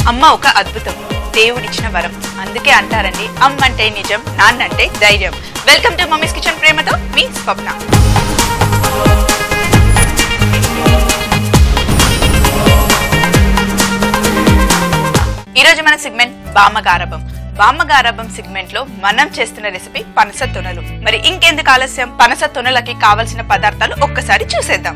అమ్మ ఒక అద్భుతం దేవుడిచ్చిన వరం అందుకే అంటారండి అమ్మ అంటే నిజం నాన్నంటే ధైర్యం వెల్కమ్ టు మమ్మీస్ కిచెన్ ప్రేమతో మీ స్వప్న ఈరోజు మన సెగ్మెంట్ బామ్మగారభం బామ్మగారభం సెగ్మెంట్ లో మనం చేస్తున్న రెసిపీ పనస తొనలు మరి ఇంకెందుకు ఆలస్యం పనస తొనలకి కావలసిన పదార్థాలు ఒక్కసారి చూసేద్దాం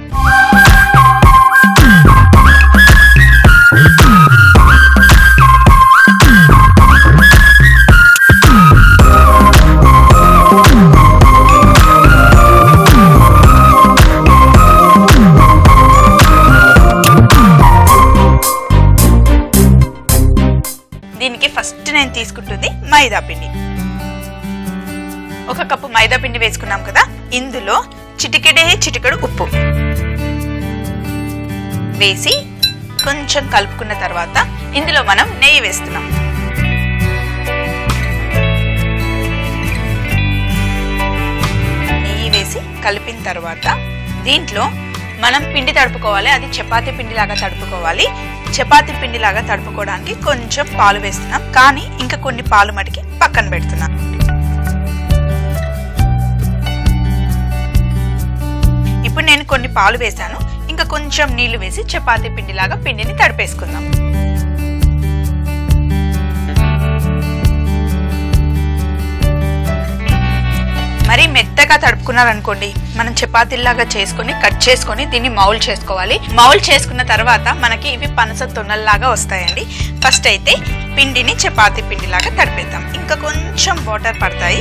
దీనికి ఫస్ట్ నేను తీసుకుంటుంది మైదా పిండి ఒక కప్పు మైదా పిండి వేసుకున్నాం కదా ఇందులో చిటికెడే చిటికెడు ఉప్పు వేసి కొంచెం కలుపుకున్న తర్వాత ఇందులో మనం నెయ్యి వేస్తున్నాం నెయ్యి వేసి కలిపిన తర్వాత దీంట్లో మనం పిండి తడుపుకోవాలి అది చపాతీ పిండిలాగా తడుపుకోవాలి చపాతీ పిండిలాగా తడుపుకోవడానికి కొంచెం పాలు వేస్తున్నాం కానీ ఇంకా కొన్ని పాలు మటుకి పక్కన పెడుతున్నాం ఇప్పుడు నేను కొన్ని పాలు వేసాను ఇంకా కొంచెం నీళ్లు వేసి చపాతీ పిండిలాగా పిండిని తడిపేసుకుందాం మరి మెత్తగా తడుపుకున్నారనుకోండి మనం చపాతీలాగా చేసుకొని కట్ చేసుకొని దీన్ని మౌల్ చేసుకోవాలి మౌల్ చేసుకున్న తర్వాత మనకి ఇవి పనస తొన్నల్లాగా వస్తాయండి ఫస్ట్ అయితే పిండిని చపాతీ పిండిలాగా తడిపేద్దాం ఇంకా కొంచెం వాటర్ పడతాయి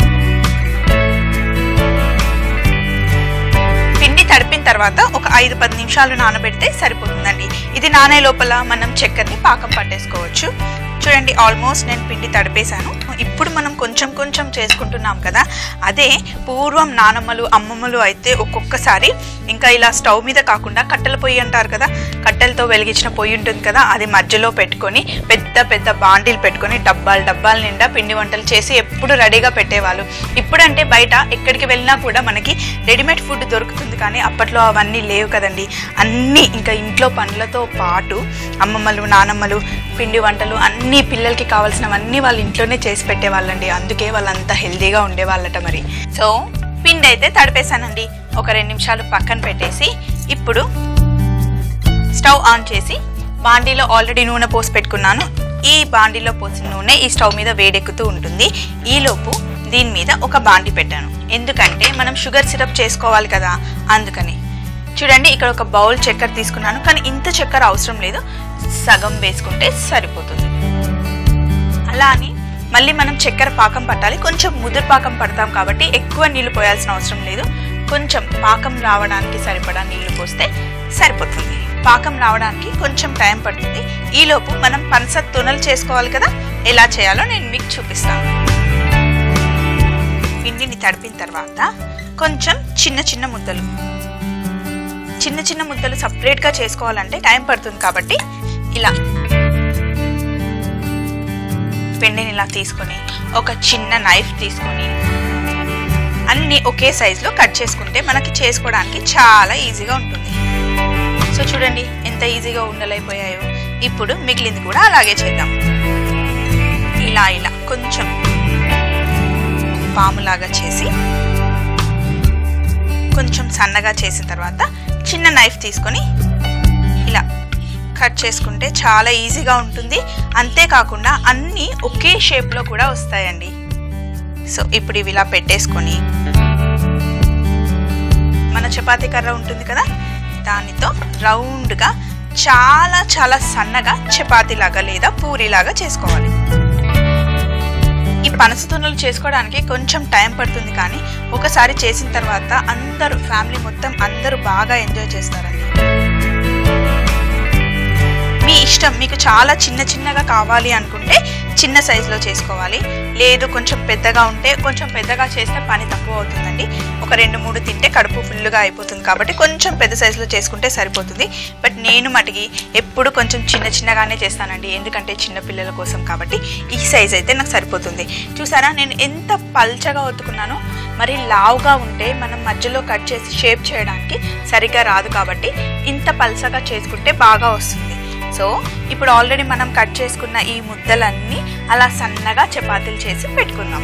పిండి తడిపిన తర్వాత ఒక ఐదు పది నిమిషాలు నానబెడితే సరిపోతుందండి ఇది నానే లోపల మనం చక్కెరని పాకం పట్టేసుకోవచ్చు చూడండి ఆల్మోస్ట్ నేను పిండి తడిపేశాను ఇప్పుడు మనం కొంచెం కొంచెం చేసుకుంటున్నాం కదా అదే పూర్వం నానమ్మలు అమ్మమ్మలు అయితే ఒక్కొక్కసారి ఇంకా ఇలా స్టవ్ మీద కాకుండా కట్టెల పొయ్యి అంటారు కదా కట్టెలతో వెలిగించిన పొయ్యి ఉంటుంది కదా అది మధ్యలో పెట్టుకొని పెద్ద పెద్ద బాండీలు పెట్టుకొని డబ్బాలు డబ్బాల నిండా పిండి వంటలు చేసి ఎప్పుడు రెడీగా పెట్టేవాళ్ళు ఇప్పుడంటే బయట ఎక్కడికి వెళ్ళినా కూడా మనకి రెడీమేడ్ ఫుడ్ దొరుకుతుంది కానీ అప్పట్లో అవన్నీ లేవు కదండి అన్నీ ఇంకా ఇంట్లో పనులతో పాటు అమ్మమ్మలు నానమ్మలు పిండి వంటలు అన్నీ పిల్లలకి కావాల్సినవన్నీ వాళ్ళ ఇంట్లోనే చేసి పెట్టేవాళ్ళండి అందుకే వాళ్ళంతా హెల్దీగా ఉండేవాళ్ళట మరి సో పిండి అయితే తడిపేశానండి ఒక రెండు నిమిషాలు పక్కన పెట్టేసి ఇప్పుడు స్టవ్ ఆన్ చేసి బాండీలో ఆల్రెడీ నూనె పోసి పెట్టుకున్నాను ఈ బాండీలో పోసిన నూనె ఈ స్టవ్ మీద వేడెక్కుతూ ఉంటుంది ఈలోపు దీని మీద ఒక బాండి పెట్టాను ఎందుకంటే మనం షుగర్ సిరప్ చేసుకోవాలి కదా అందుకని చూడండి ఇక్కడ ఒక బౌల్ చక్కెర తీసుకున్నాను కానీ ఇంత చక్కెర అవసరం లేదు సగం వేసుకుంటే సరిపోతుంది అలా అని మళ్ళీ మనం చక్కెర పాకం పట్టాలి కొంచెం ముదురు పాకం పడతాం కాబట్టి ఎక్కువ నీళ్లు పోయాల్సిన అవసరం లేదు కొంచెం పాకం రావడానికి సరిపడా నీళ్లు పోస్తే సరిపోతుంది పాకం రావడానికి కొంచెం టైం పడుతుంది ఈలోపు మనం పనస తునలు చేసుకోవాలి కదా ఎలా చేయాలో నేను మీకు చూపిస్తాను పిండిని తడిపిన తర్వాత కొంచెం చిన్న చిన్న ముద్దలు చిన్న చిన్న ముద్దలు సపరేట్గా చేసుకోవాలంటే టైం పడుతుంది కాబట్టి ఇలా పిండిని ఇలా తీసుకొని ఒక చిన్న నైఫ్ తీసుకొని అన్నీ ఒకే సైజులో కట్ చేసుకుంటే మనకి చేసుకోవడానికి చాలా ఈజీగా ఉంటుంది సో చూడండి ఎంత ఈజీగా ఉండలైపోయాయో ఇప్పుడు మిగిలింది కూడా అలాగే చేద్దాం ఇలా ఇలా కొంచెం పాములాగా చేసి కొంచెం సన్నగా చేసిన తర్వాత చిన్న నైఫ్ తీసుకొని ఇలా కట్ చేసుకుంటే చాలా ఈజీగా ఉంటుంది అంతేకాకుండా అన్నీ ఒకే షేప్లో కూడా వస్తాయండి సో ఇప్పుడు ఇవి ఇలా పెట్టేసుకొని మన చపాతీ కర్ర ఉంటుంది కదా దానితో రౌండ్గా చాలా చాలా సన్నగా చపాతీలాగా లేదా పూరీలాగా చేసుకోవాలి ఈ పనస తున్నలు చేసుకోవడానికి కొంచెం టైం పడుతుంది కానీ ఒకసారి చేసిన తర్వాత అందరూ ఫ్యామిలీ మొత్తం అందరూ బాగా ఎంజాయ్ చేస్తారండి మీ ఇష్టం మీకు చాలా చిన్న చిన్నగా కావాలి అనుకుంటే చిన్న సైజులో చేసుకోవాలి లేదు కొంచెం పెద్దగా ఉంటే కొంచెం పెద్దగా చేస్తే పని తక్కువ అవుతుందండి ఒక రెండు మూడు తింటే కడుపు ఫుల్గా అయిపోతుంది కాబట్టి కొంచెం పెద్ద సైజులో చేసుకుంటే సరిపోతుంది బట్ నేను మటుకి ఎప్పుడు కొంచెం చిన్న చిన్నగానే చేస్తానండి ఎందుకంటే చిన్న పిల్లల కోసం కాబట్టి ఈ సైజ్ అయితే నాకు సరిపోతుంది చూసారా నేను ఎంత పల్చగా ఒత్తుకున్నానో మరి లావుగా ఉంటే మనం మధ్యలో కట్ చేసి షేప్ చేయడానికి సరిగ్గా రాదు కాబట్టి ఇంత పల్చగా చేసుకుంటే బాగా వస్తుంది సో ఇప్పుడు ఆల్రెడీ మనం కట్ చేసుకున్న ఈ ముద్దలన్నీ అలా సన్నగా చపాతీలు చేసి పెట్టుకుందాం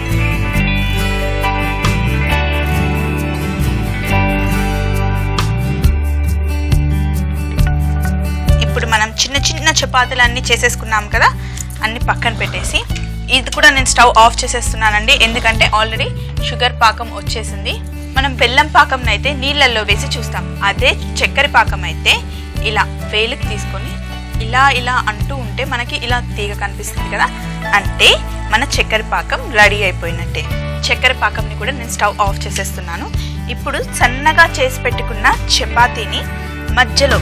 ఇప్పుడు మనం చిన్న చిన్న చపాతీలు అన్నీ చేసేసుకున్నాం కదా అన్ని పక్కన పెట్టేసి ఇది కూడా నేను స్టవ్ ఆఫ్ చేసేస్తున్నానండి ఎందుకంటే ఆల్రెడీ షుగర్ పాకం వచ్చేసింది మనం బెల్లం పాకం అయితే నీళ్ళల్లో వేసి చూస్తాం అదే చక్కెర పాకం అయితే ఇలా వేలుకి తీసుకొని ఇలా ఇలా అంటూ ఉంటే మనకి ఇలా తీగ కనిపిస్తుంది కదా అంటే మన చక్కెర పాకం రెడీ అయిపోయినట్టే చక్కెర పాకంని కూడా నేను స్టవ్ ఆఫ్ చేసేస్తున్నాను ఇప్పుడు సన్నగా చేసి పెట్టుకున్న చపాతీని మధ్యలో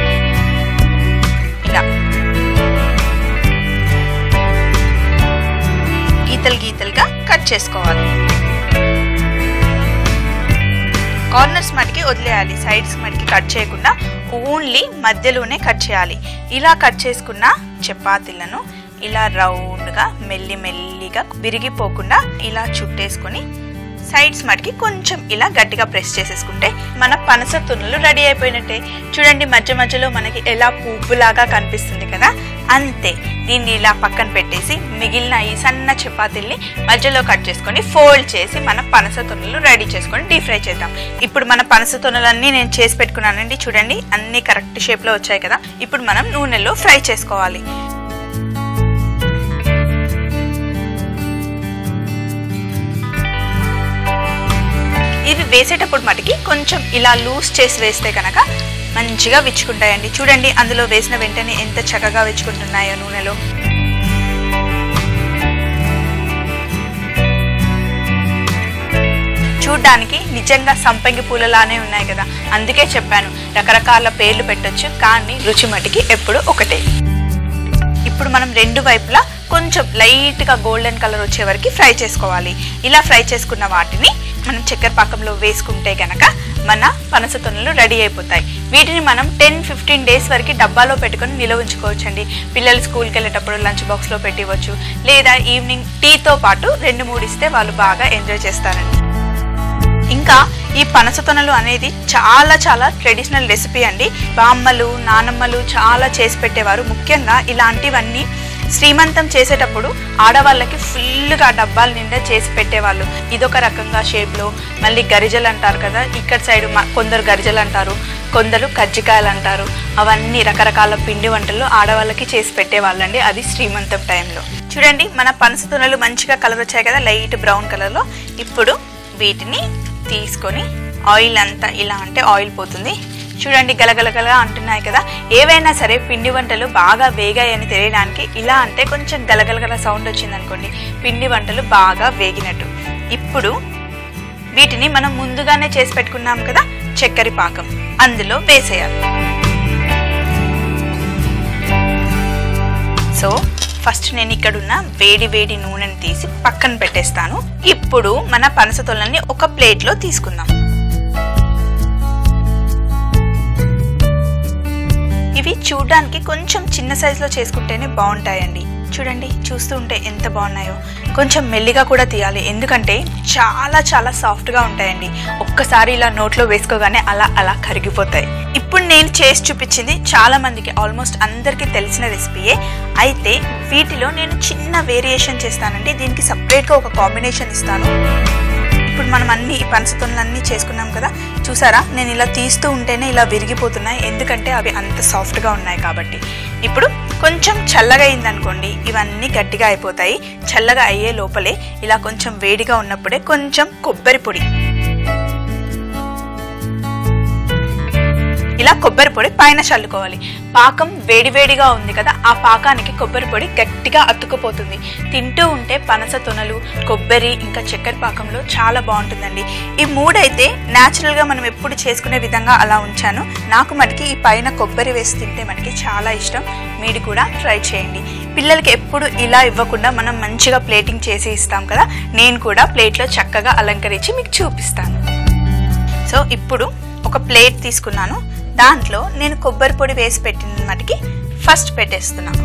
ఇలా గీతలు గీతలుగా కట్ చేసుకోవాలి కార్నర్స్ మటుకి వదిలేయాలి సైడ్స్ మటుకి కట్ చేయకుండా ఓన్లీ మధ్యలోనే కట్ చేయాలి ఇలా కట్ చేసుకున్న చపాతీలను ఇలా రౌండ్గా మెల్లి మెల్లిగా విరిగిపోకుండా ఇలా చుట్టేసుకొని సైడ్స్ మటుకి కొంచెం ఇలా గట్టిగా ప్రెస్ చేసేసుకుంటే మన పనస తున్నలు రెడీ అయిపోయినట్టే చూడండి మధ్య మధ్యలో మనకి ఎలా పువ్వులాగా కనిపిస్తుంది కదా అంతే దీన్ని ఇలా పక్కన పెట్టేసి మిగిలిన ఈ సన్న చపాతీల్ని మధ్యలో కట్ చేసుకొని ఫోల్డ్ చేసి మన పనస తున్నలు రెడీ చేసుకొని డీప్ ఫ్రై చేద్దాం ఇప్పుడు మన పనస తున్నలన్నీ నేను చేసి పెట్టుకున్నానండి చూడండి అన్ని కరెక్ట్ షేప్లో వచ్చాయి కదా ఇప్పుడు మనం నూనెలో ఫ్రై చేసుకోవాలి ఇవి వేసేటప్పుడు మటుకి కొంచెం ఇలా లూజ్ చేసి వేస్తే కనుక మంచిగా విచ్చుకుంటాయండి చూడండి అందులో వేసిన వెంటనే ఎంత చక్కగా విచ్చుకుంటున్నాయో నూనెలో చూడ్డానికి నిజంగా సంపంగి పూలలానే ఉన్నాయి కదా అందుకే చెప్పాను రకరకాల పేర్లు పెట్టొచ్చు కానీ రుచి మటుకి ఎప్పుడు ఒకటే ఇప్పుడు మనం రెండు వైపులా కొంచెం లైట్గా గోల్డెన్ కలర్ వచ్చే వరకు ఫ్రై చేసుకోవాలి ఇలా ఫ్రై చేసుకున్న వాటిని మనం చక్కెర పాకంలో వేసుకుంటే గనక మన పనస తొనలు రెడీ అయిపోతాయి వీటిని మనం టెన్ ఫిఫ్టీన్ డేస్ వరకు డబ్బాలో పెట్టుకొని నిల్వ ఉంచుకోవచ్చండి పిల్లలు స్కూల్కి వెళ్ళేటప్పుడు లంచ్ బాక్స్లో పెట్టివచ్చు లేదా ఈవినింగ్ టీతో పాటు రెండు మూడు ఇస్తే వాళ్ళు బాగా ఎంజాయ్ చేస్తారండి ఇంకా ఈ పనస తొనలు అనేది చాలా చాలా ట్రెడిషనల్ రెసిపీ అండి బామ్మలు నానమ్మలు చాలా చేసి పెట్టేవారు ముఖ్యంగా ఇలాంటివన్నీ శ్రీమంతం చేసేటప్పుడు ఆడవాళ్ళకి ఫుల్గా డబ్బాల నిండా చేసి పెట్టేవాళ్ళు ఇదొక రకంగా షేప్లో మళ్ళీ గరిజలు అంటారు కదా ఇక్కడ సైడ్ మ- కొందరు గరిజలు అంటారు కొందరు కజ్జికాయలు అంటారు అవన్నీ రకరకాల పిండి వంటలు ఆడవాళ్ళకి చేసి పెట్టేవాళ్ళండి అది శ్రీమంతం టైంలో చూడండి మన పనస తొనలు మంచిగా కలర్ వచ్చాయి కదా లైట్ బ్రౌన్ కలర్లో ఇప్పుడు వీటిని తీసుకొని ఆయిల్ అంతా ఇలా అంటే ఆయిల్ పోతుంది చూడండి గలగలగల అంటున్నాయి కదా ఏవైనా సరే పిండి వంటలు బాగా వేగాయని తెలియడానికి ఇలా అంటే కొంచెం గలగలగల సౌండ్ వచ్చింది అనుకోండి పిండి వంటలు బాగా వేగినట్టు ఇప్పుడు వీటిని మనం ముందుగానే చేసి పెట్టుకున్నాం కదా చక్కెర పాకం అందులో వేసేయాలి సో ఫస్ట్ నేను ఇక్కడ ఉన్న వేడి వేడి నూనెని తీసి పక్కన పెట్టేస్తాను ఇప్పుడు మన పనస తొలని ఒక ప్లేట్లో తీసుకుందాం ఇవి చూడడానికి కొంచెం చిన్న సైజులో చేసుకుంటేనే బాగుంటాయండి చూడండి చూస్తూ ఉంటే ఎంత బాగున్నాయో కొంచెం మెల్లిగా కూడా తీయాలి ఎందుకంటే చాలా చాలా సాఫ్ట్గా ఉంటాయండి ఒక్కసారి ఇలా నోట్లో వేసుకోగానే అలా అలా కరిగిపోతాయి ఇప్పుడు నేను చేసి చూపించింది చాలా మందికి ఆల్మోస్ట్ అందరికీ తెలిసిన రెసిపీయే అయితే వీటిలో నేను చిన్న వేరియేషన్ చేస్తానండి దీనికి సపరేట్గా ఒక కాంబినేషన్ ఇస్తాను ఇప్పుడు మనం అన్ని ఈ పనసతొనలన్నీ చేసుకున్నాం కదా చూసారా నేను ఇలా తీస్తూ ఉంటేనే ఇలా విరిగిపోతున్నాయి ఎందుకంటే అవి అంత సాఫ్ట్గా ఉన్నాయి కాబట్టి ఇప్పుడు కొంచెం చల్లగా అయిందనుకోండి ఇవన్నీ గట్టిగా అయిపోతాయి చల్లగా అయ్యే లోపలే ఇలా కొంచెం వేడిగా ఉన్నప్పుడే కొంచెం కొబ్బరి పొడి ఇలా కొబ్బరి పొడి పైన చల్లుకోవాలి పాకం వేడివేడిగా ఉంది కదా ఆ పాకానికి కొబ్బరి పొడి గట్టిగా అతుక్కుపోతుంది తింటూ ఉంటే పనస తొనలు కొబ్బరి ఇంకా చక్కెర పాకంలో చాలా బాగుంటుందండి ఈ మూడైతే న్యాచురల్గా మనం ఎప్పుడు చేసుకునే విధంగా అలా ఉంచాను నాకు మటుకి ఈ పైన కొబ్బరి వేసి తింటే మనకి చాలా ఇష్టం మీరు కూడా ట్రై చేయండి పిల్లలకి ఎప్పుడు ఇలా ఇవ్వకుండా మనం మంచిగా ప్లేటింగ్ చేసి ఇస్తాం కదా నేను కూడా ప్లేట్లో చక్కగా అలంకరించి మీకు చూపిస్తాను సో ఇప్పుడు ఒక ప్లేట్ తీసుకున్నాను దాంట్లో నేను కొబ్బరి పొడి వేసి పెట్టిన మటుకి ఫస్ట్ పెట్టేస్తున్నాను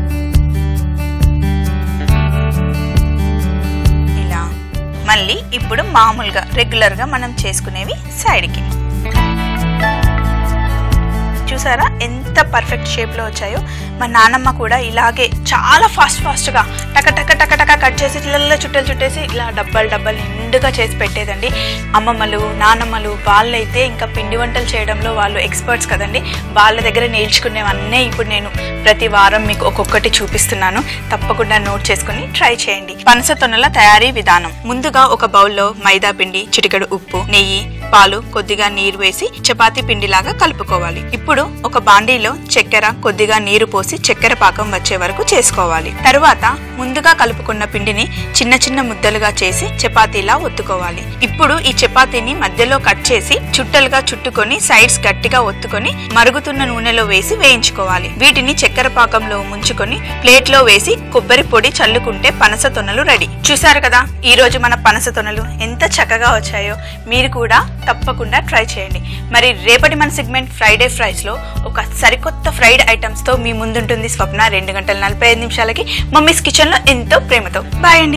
ఇలా మళ్ళీ ఇప్పుడు మామూలుగా రెగ్యులర్గా మనం చేసుకునేవి సైడ్కి చూసారా ఎంత పర్ఫెక్ట్ షేప్లో వచ్చాయో మా నానమ్మ కూడా ఇలాగే చాలా ఫాస్ట్ ఫాస్ట్గా టక టక టక టక కట్ చేసి ఇళ్ళల్లో చుట్టలు చుట్టేసి ఇలా డబ్బాలు డబ్బాలు నిండుగా చేసి పెట్టేదండి అమ్మమ్మలు నానమ్మలు వాళ్ళైతే ఇంకా పిండి వంటలు చేయడంలో వాళ్ళు ఎక్స్పర్ట్స్ కదండి వాళ్ళ దగ్గర నేర్చుకునేవన్నీ ఇప్పుడు నేను ప్రతి వారం మీకు ఒక్కొక్కటి చూపిస్తున్నాను తప్పకుండా నోట్ చేసుకుని ట్రై చేయండి పనస తొనల తయారీ విధానం ముందుగా ఒక బౌల్లో మైదా పిండి చిటికెడు ఉప్పు నెయ్యి పాలు కొద్దిగా నీరు వేసి చపాతీ పిండిలాగా కలుపుకోవాలి ఇప్పుడు ఒక బాండీలో చక్కెర కొద్దిగా నీరు పోసి చక్కెర పాకం వచ్చే వరకు చేసుకోవాలి తరువాత ముందుగా కలుపుకున్న పిండిని చిన్న చిన్న ముద్దలుగా చేసి చపాతీలా ఒత్తుకోవాలి ఇప్పుడు ఈ చపాతీని మధ్యలో కట్ చేసి చుట్టలుగా చుట్టుకొని సైడ్స్ గట్టిగా ఒత్తుకొని మరుగుతున్న నూనెలో వేసి వేయించుకోవాలి వీటిని చక్కెర పాకంలో ముంచుకొని ప్లేట్ లో వేసి కొబ్బరి పొడి చల్లుకుంటే పనస తొనలు రెడీ చూసారు కదా ఈ రోజు మన పనస తొనలు ఎంత చక్కగా వచ్చాయో మీరు కూడా తప్పకుండా ట్రై చేయండి మరి రేపటి మన సెగ్మెంట్ ఫ్రైడే ఫ్రైస్ లో ఒక సరికొత్త ఫ్రైడ్ ఐటమ్స్ తో మీ ముందుంటుంది స్వప్న రెండు గంటల నలభై ఐదు నిమిషాలకి మమ్మీస్ కిచెన్ లో ఎంతో ప్రేమతో బాయ్ అండి